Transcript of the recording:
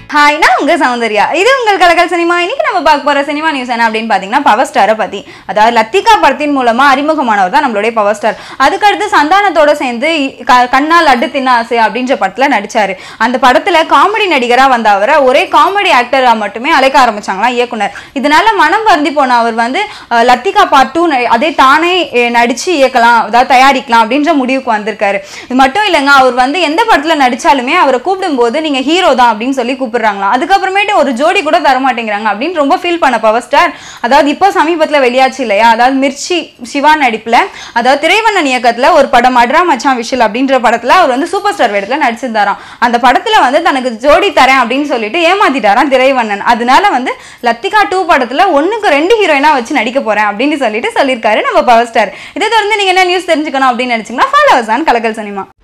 hi நான் உங்க சௌந்தர்யா இது உங்கள் கலக்கல் சினிமா இன்னைக்கு நம்ம பார்க்க போற சினிமா நியூஸ் என்ன அப்படின்னு பாத்தீங்கன்னா பவர் ஸ்டாரை பத்தி அதாவது லத்திகா படத்தின் மூலமா அறிமுகமானவர் தான் நம்மளுடைய பவர் ஸ்டார் அதுக்கடுத்து சந்தானத்தோட சேர்ந்து இ- க- கண்ணா லட்டு தின்ன ஆசை அப்படின்ற படத்துல நடிச்சாரு அந்த படத்துல காமெடி நடிகரா வந்த அவரை ஒரே காமெடி ஆக்டரா மட்டுமே அழைக்க ஆரம்பிச்சாங்களாம் இயக்குனர் இதனால மனம் வருந்தி போன அவர் வந்து அஹ், லத்திகா பார்ட் டூ அதே தானே அஹ், நடிச்சு இயக்கலாம் அதாவது தயாரிக்கலாம் அப்படின்ற முடிவுக்கு வந்திருக்காரு இது மட்டும் இல்லைங்க அவர் வந்து எந்த படத்துல நடிச்சாலுமே அவரை கூப்பிடும்போது நீங்க ஹீரோ தான் அப்படின்னு சொல்லி கூப்பிடுறாங்களாம் அதுக்கப்புறமேட்டு ஒரு ஜோடி கூட தர மாட்டேங்கிறாங்க அப்படின்னு ரொம்ப ஃபீல் பண்ண பவர் ஸ்டார் அதாவது இப்போ சமீபத்துல வெளியாச்சு இல்லையா அதாவது மிர்ச்சி சிவா நடிப்புல அதாவது திரைவண்ணன் இயக்கத்துல ஒரு படம் அட்ரா மச்சான் விஷல் அப்படின்ற படத்துல அவர் வந்து சூப்பர் ஸ்டார் வேடத்துல நடிச்சிருந்தாராம் அந்த படத்துல வந்து தனக்கு ஜோடி தரேன் அப்படின்னு சொல்லிட்டு ஏமாத்திட்டாராம் திரைவண்ணன் அதனால வந்து லத்திகா டூ படத்துல ஒண்ணுக்கு ரெண்டு ஹீரோயினா வச்சு நடிக்க போறேன் அப்படின்னு சொல்லிட்டு சொல்லியிருக்காரு நம்ம பவர் ஸ்டார் இதை தொடர்ந்து நீங்க என்ன நியூஸ் தெரிஞ்சுக்கணும் அப்படின்னு நினைச்சீங்கன்னா ஃபாலோவர்ஸ் ஆன் கலக்கல் சினிமா